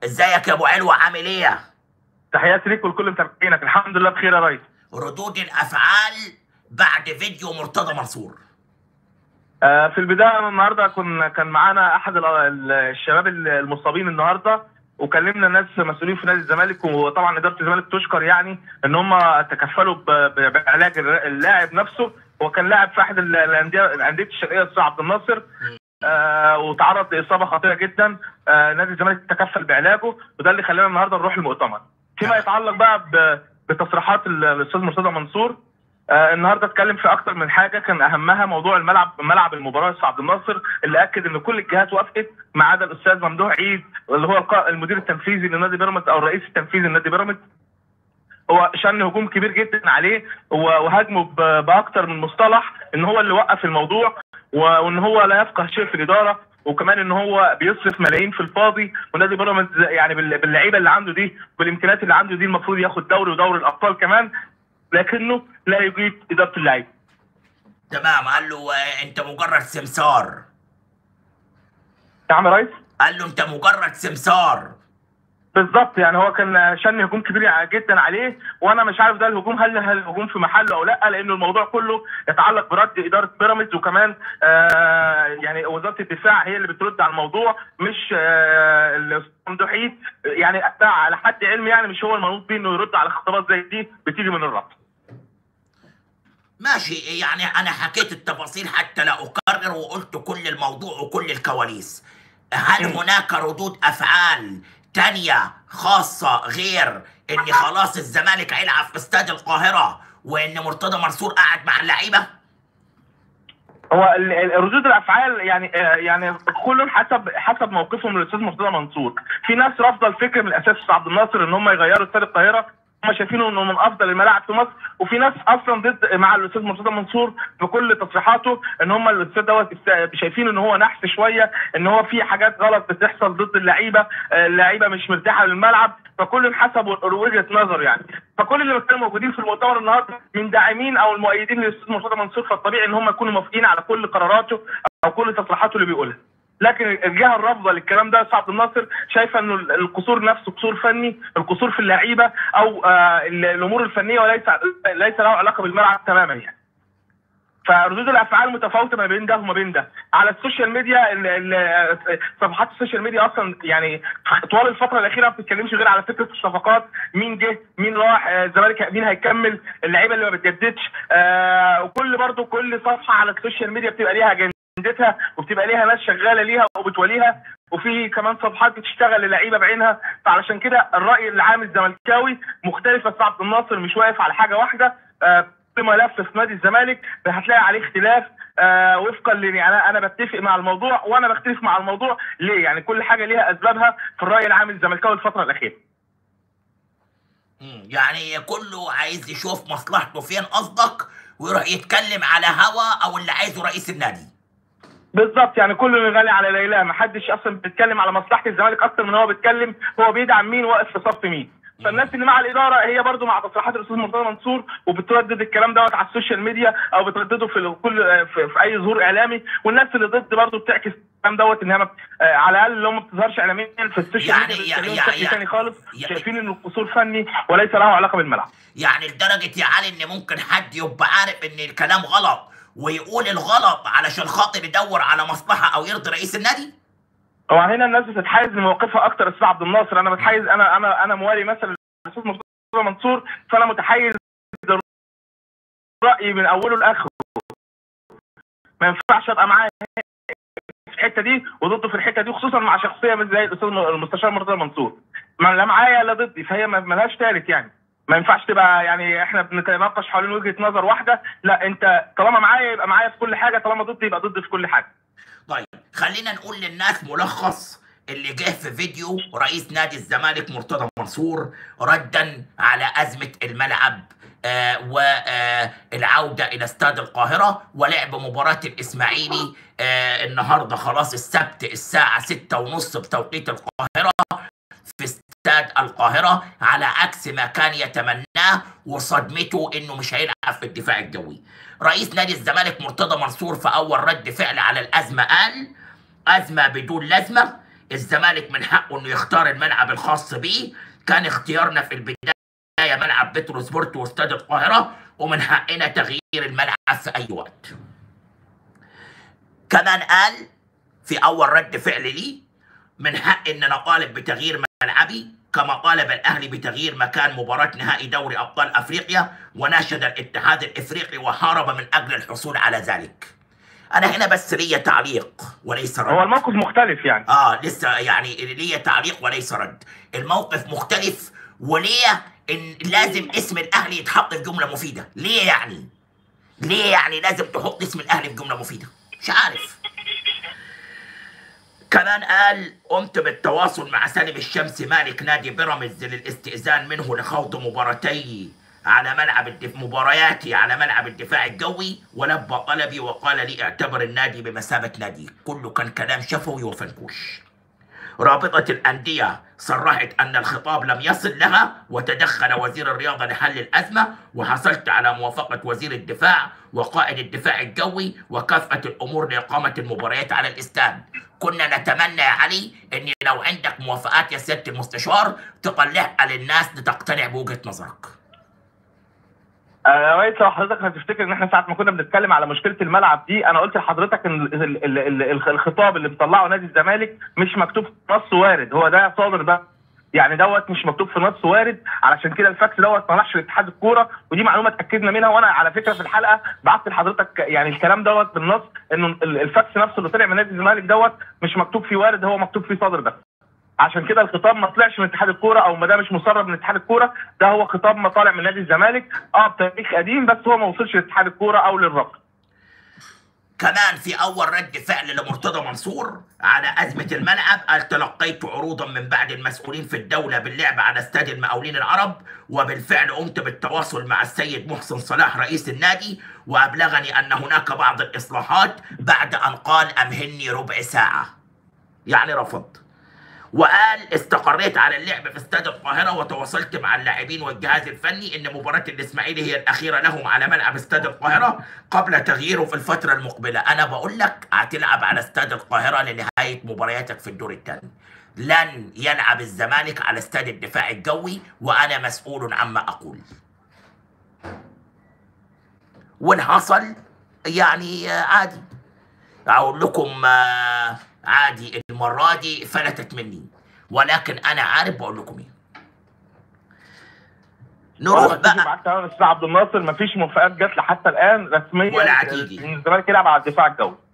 ازيك يا ابو علوة عامل ايه تحياتي ليك ولكل متابعينك الحمد لله بخير يا ريس ردود الافعال بعد فيديو مرتضى منصور آه، في البدايه النهارده كنا كان معانا احد ال- ال- الشباب المصابين النهارده وكلمنا ناس مسؤولين في نادي الزمالك وطبعا اداره الزمالك تشكر يعني ان هم تكفلوا ب- ب- بعلاج اللاعب نفسه هو كان لاعب في احد ال- الانديه الانديه الشرقيه الاستاذ عبد الناصر آه وتعرض لاصابه خطيره جدا آه نادي الزمالك تكفل بعلاجه وده اللي خلانا النهارده نروح المؤتمر فيما يتعلق بقى ب- بتصريحات ال- الاستاذ مرتضى منصور آه النهارده اتكلم في اكتر من حاجه كان اهمها موضوع الملعب ملعب المباراه الاستاذ عبد الناصر اللي اكد ان كل الجهات وافقت ما عدا الاستاذ ممدوح عيد اللي هو القا- المدير التنفيذي لنادي بيراميدز او الرئيس التنفيذي لنادي بيراميدز هو شن هجوم كبير جدا عليه و- وهاجمه ب- باكتر من مصطلح ان هو اللي وقف الموضوع و- وان هو لا يفقه شيء في الاداره وكمان ان هو بيصرف ملايين في الفاضي ونادي بيراميدز يعني بال- باللعيبه اللي عنده دي بالامكانيات اللي عنده دي المفروض ياخد دوري ودوري الابطال كمان لكنه لا يجيد اداره اللعيبه تمام قال له آه، انت مجرد سمسار يا عم ريس قال له انت مجرد سمسار بالظبط يعني هو كان شن هجوم كبير جدا عليه وانا مش عارف ده الهجوم هل هل الهجوم في محله او لا لان الموضوع كله يتعلق برد اداره بيراميدز وكمان آه يعني وزاره الدفاع هي اللي بترد على الموضوع مش آه الاستاذ ممدوح عيد يعني ده على حد علمي يعني مش هو المنوط بيه انه يرد على خطابات زي دي بتيجي من الرد ماشي يعني انا حكيت التفاصيل حتى لا اكرر وقلت كل الموضوع وكل الكواليس هل هناك ردود افعال تانية خاصة غير ان خلاص الزمالك هيلعب في استاد القاهرة وان مرتضى منصور قاعد مع اللعيبة هو ال- ال- ردود الافعال يعني آه، يعني كل حسب حسب موقفهم من الاستاذ مرتضى منصور في ناس رافضه الفكر من الاساس في عبد الناصر ان هم يغيروا استاد القاهره هم شايفينه انه من افضل الملاعب في مصر وفي ناس اصلا ضد مع الاستاذ مرتضى منصور بكل تصريحاته ان هم الاستاد دوت است- شايفين ان هو نحس شويه ان هو في حاجات غلط بتحصل ضد اللعيبه آه، اللعيبه مش مرتاحه للملعب فكل حسب وجهه نظر يعني فكل اللي كانوا موجودين في المؤتمر النهارده من داعمين او المؤيدين للاستاذ مرتضى منصور فالطبيعي ان هم يكونوا موافقين على كل قراراته او كل تصريحاته اللي بيقولها لكن الجهه الرافضه للكلام ده سعد الناصر شايفه انه القصور نفسه قصور فني القصور في اللعيبه او آه ال- الامور الفنيه وليس ليس له علاقه بالملعب تماما يعني فردود الافعال متفاوته ما بين ده وما بين ده على السوشيال ميديا ال- ال- صفحات السوشيال ميديا اصلا يعني طوال الفتره الاخيره ما بتتكلمش غير على فكره الصفقات مين جه مين راح آه، الزمالك مين هيكمل اللعيبه اللي ما بتجددش آه، وكل برضو كل صفحه على السوشيال ميديا بتبقى ليها اجندتها وبتبقى ليها ناس شغاله ليها وبتوليها وفي كمان صفحات بتشتغل للعيبه بعينها فعلشان كده الراي العام الزملكاوي مختلف بس عبد الناصر مش واقف على حاجه واحده آه، كل ملف في نادي الزمالك هتلاقي عليه اختلاف آه وفقا ل يعني انا انا بتفق مع الموضوع وانا بختلف مع الموضوع ليه؟ يعني كل حاجه ليها اسبابها في الراي العام الزملكاوي الفتره الاخيره. مم، يعني كله عايز يشوف مصلحته فين قصدك ويروح يتكلم على هوا او اللي عايزه رئيس النادي بالظبط يعني كله اللي غالي على ليلى ما حدش اصلا بيتكلم على مصلحه الزمالك اكتر من هو بيتكلم هو بيدعم مين واقف في صف مين فالناس اللي مع الاداره هي برضو مع تصريحات الاستاذ مرتضى منصور وبتردد الكلام دوت على السوشيال ميديا او بتردده في كل في, في اي ظهور اعلامي والناس اللي ضد برضو بتعكس الكلام دوت ان هي ما- آه، على الاقل لو ما بتظهرش اعلاميا في السوشيال يعني- ميديا يعني- بيتكلموا يعني- بشكل ثاني خالص يعني- شايفين ان القصور فني وليس له علاقه بالملعب يعني لدرجة يا علي ان ممكن حد يبقى عارف ان الكلام غلط ويقول الغلط علشان خاطر يدور على مصلحة او يرضي رئيس النادي هو هنا الناس بتتحيز لمواقفها اكتر استاذ عبد الناصر انا بتحيز انا انا انا موالي مثلا الاستاذ مرتضى منصور فانا متحيز رايي من اوله لاخره ما ينفعش ابقى معاه في الحته دي وضده في الحته دي خصوصا مع شخصيه مثل زي الاستاذ المستشار مرتضى منصور ما لا معايا لا ضدي فهي ما ما لهاش ثالث يعني ما ينفعش تبقى يعني احنا بنتناقش حوالين وجهه نظر واحده لا انت طالما معايا يبقى معايا في كل حاجه طالما ضدي يبقى ضدي في كل حاجه طيب خلينا نقول للناس ملخص اللي جه في فيديو رئيس نادي الزمالك مرتضى منصور ردا على أزمة الملعب آه والعودة إلى استاد القاهرة ولعب مباراة الإسماعيلي آه النهاردة خلاص السبت الساعة ستة ونص بتوقيت القاهرة في استاد القاهرة على عكس ما كان يتمناه وصدمته انه مش هيلعب في الدفاع الجوي. رئيس نادي الزمالك مرتضى منصور في اول رد فعل على الازمة قال أزمة بدون لازمة الزمالك من حقه انه يختار الملعب الخاص بيه كان اختيارنا في البدايه ملعب بتروسبورت واستاد القاهره ومن حقنا تغيير الملعب في اي وقت كمان قال في اول رد فعل لي من حق ان انا اطالب بتغيير ملعبي كما طالب الاهلي بتغيير مكان مباراه نهائي دوري ابطال افريقيا وناشد الاتحاد الافريقي وحارب من اجل الحصول على ذلك. انا هنا بس ليا تعليق وليس رد. هو الموقف مختلف يعني اه لسه يعني ليا تعليق وليس رد. الموقف مختلف وليه ان لازم اسم الاهلي يتحط في جمله مفيده؟ ليه يعني؟ ليه يعني لازم تحط اسم الاهلي في جمله مفيده؟ مش عارف. كمان قال قمت بالتواصل مع سالم الشمس مالك نادي بيراميدز للاستئذان منه لخوض مباراتي على ملعب الدف... مبارياتي على ملعب الدفاع الجوي ولبى طلبي وقال لي اعتبر النادي بمثابة نادي كله كان كلام شفوي وفنكوش رابطة الأندية صرحت أن الخطاب لم يصل لها وتدخل وزير الرياضة لحل الأزمة وحصلت على موافقة وزير الدفاع وقائد الدفاع الجوي وكافة الأمور لإقامة المباريات على الاستاد كنا نتمنى يا علي أن لو عندك موافقات يا سيادة المستشار تطلعها للناس لتقتنع بوجهة نظرك آه ريس لو حضرتك هتفتكر ان احنا ساعه ما كنا بنتكلم على مشكله الملعب دي انا قلت لحضرتك ان ال- ال- ال- ال- الخطاب اللي بيطلعه نادي الزمالك مش مكتوب في نص وارد هو ده صادر ده يعني دوت مش مكتوب في نص وارد علشان كده الفاكس دوت ما راحش لاتحاد الكوره ودي معلومه اتاكدنا منها وانا على فكره في الحلقه بعت لحضرتك يعني الكلام دوت بالنص انه ال- الفاكس نفسه اللي طلع من نادي الزمالك دوت مش مكتوب فيه وارد هو مكتوب فيه صادر ده عشان كده الخطاب ما طلعش من اتحاد الكوره او ما ده مش مسرب من اتحاد الكوره ده هو خطاب ما طالع من نادي الزمالك اه بتاريخ قديم بس هو ما وصلش لاتحاد الكوره او للرابطه كمان في اول رد فعل لمرتضى منصور على ازمه الملعب قال تلقيت عروضا من بعض المسؤولين في الدوله باللعب على استاد المقاولين العرب وبالفعل قمت بالتواصل مع السيد محسن صلاح رئيس النادي وابلغني ان هناك بعض الاصلاحات بعد ان قال امهلني ربع ساعه يعني رفض وقال استقريت على اللعب في استاد القاهره وتواصلت مع اللاعبين والجهاز الفني ان مباراه الاسماعيلي هي الاخيره لهم على ملعب استاد القاهره قبل تغييره في الفتره المقبله انا بقول لك هتلعب على استاد القاهره لنهايه مبارياتك في الدور الثاني لن يلعب الزمالك على استاد الدفاع الجوي وانا مسؤول عما اقول وان حصل يعني آه، عادي اقول لكم آه، عادي المره دي فلتت مني ولكن انا عارف بقول لكم ايه نروح بقى معاك تمام استاذ عبد الناصر مفيش موافقات جات لحتى الان رسميا ولا هتيجي. ان الزمالك يلعب على الدفاع الجوي